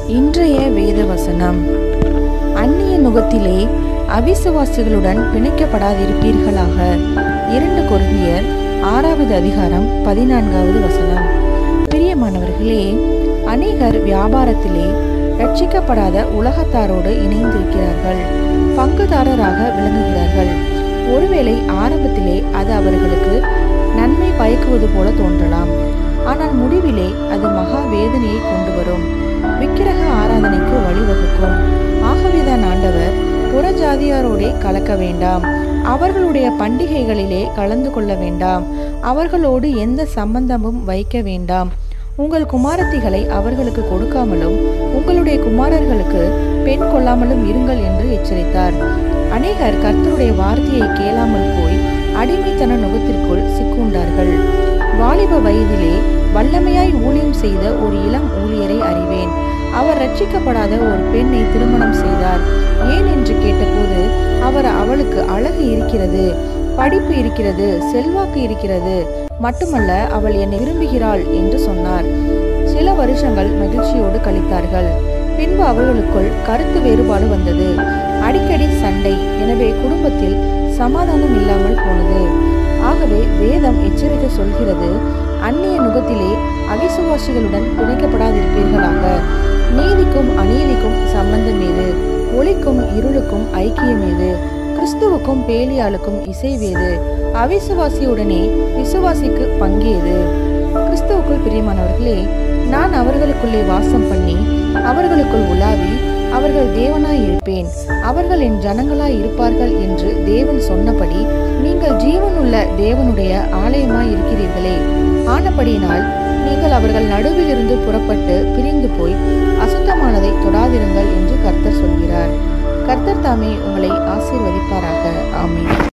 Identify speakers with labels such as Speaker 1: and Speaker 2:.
Speaker 1: இன்றைய வேத வசனம் அந்நிய நுகத்திலே அவிசுவாசிகளுடன் பிணைக்கப்படாதிருப்பீர்களாக இரண்டு கொரிந்தியர் ஆறாவது அதிகாரம் பதினான்காவது வசனம் பிரியமானவர்களே அநேகர் வியாபாரத்திலே ரட்சிக்கப்படாத உலகத்தாரோடு இணைந்திருக்கிறார்கள் பங்குதாரராக விளங்குகிறார்கள் ஒருவேளை ஆரம்பத்திலே அது அவர்களுக்கு நன்மை பயக்குவது போல தோன்றலாம் ஆனால் முடிவிலே அது மகா வேதனையை கொண்டு வரும் விக்கிரக ஆராதனைக்கு வழிவகுக்கும் ஆகவேதான் ஆண்டவர் புறஜாதியாரோடே கலக்க வேண்டாம் அவர்களுடைய பண்டிகைகளிலே கலந்து கொள்ள வேண்டாம் அவர்களோடு எந்த சம்பந்தமும் வைக்க வேண்டாம் உங்கள் குமாரத்திகளை அவர்களுக்கு கொடுக்காமலும் உங்களுடைய குமாரர்களுக்கு பெண் கொள்ளாமலும் இருங்கள் என்று எச்சரித்தார் அநேகர் கர்த்தருடைய வார்த்தையை கேளாமல் போய் அடிமைத்தன நுகத்திற்குள் சிக்குண்டார்கள் வாலிப வயதிலே வல்லமையாய் ஊழியம் செய்த ஒரு இளம் ஊழியரை அறிவேன் அவர் ரட்சிக்கப்படாத ஒரு பெண்ணை திருமணம் செய்தார் ஏன் என்று கேட்டபோது அவர் அவளுக்கு அழகு இருக்கிறது படிப்பு இருக்கிறது செல்வாக்கு இருக்கிறது மட்டுமல்ல அவள் என்னை விரும்புகிறாள் என்று சொன்னார் சில வருஷங்கள் மகிழ்ச்சியோடு கழித்தார்கள் பின்பு அவர்களுக்குள் கருத்து வேறுபாடு வந்தது அடிக்கடி சண்டை எனவே குடும்பத்தில் சமாதானம் இல்லாமல் போனது ஆகவே வேதம் எச்சரித்து சொல்கிறது அந்நிய நுகத்திலே அவிசுவாசிகளுடன் பிணைக்கப்படாதிருப்பீர்களாக நீதிக்கும் அநீதிக்கும் சம்பந்தம் ஏது ஒளிக்கும் இருளுக்கும் ஐக்கியம் ஏது கிறிஸ்துவுக்கும் பேலியாளுக்கும் இசைவேது அவிசுவாசியுடனே விசுவாசிக்கு பங்கேது கிறிஸ்துவுக்குள் பிரியமானவர்களே நான் அவர்களுக்குள்ளே வாசம் பண்ணி அவர்களுக்குள் உலாவி அவர்கள் தேவனாய் இருப்பேன் அவர்கள் என் ஜனங்களாய் இருப்பார்கள் என்று தேவன் சொன்னபடி நீங்கள் ஜீவனுள்ள தேவனுடைய ஆலயமாய் இருக்கிறீர்களே ஆனபடியினால் நீங்கள் அவர்கள் நடுவிலிருந்து புறப்பட்டு பிரிந்து போய் அசுத்தமானதை தொடாதிருங்கள் என்று கர்த்தர் சொல்கிறார் கர்த்தர் தாமே உங்களை ஆசீர்வதிப்பாராக ஆமீன்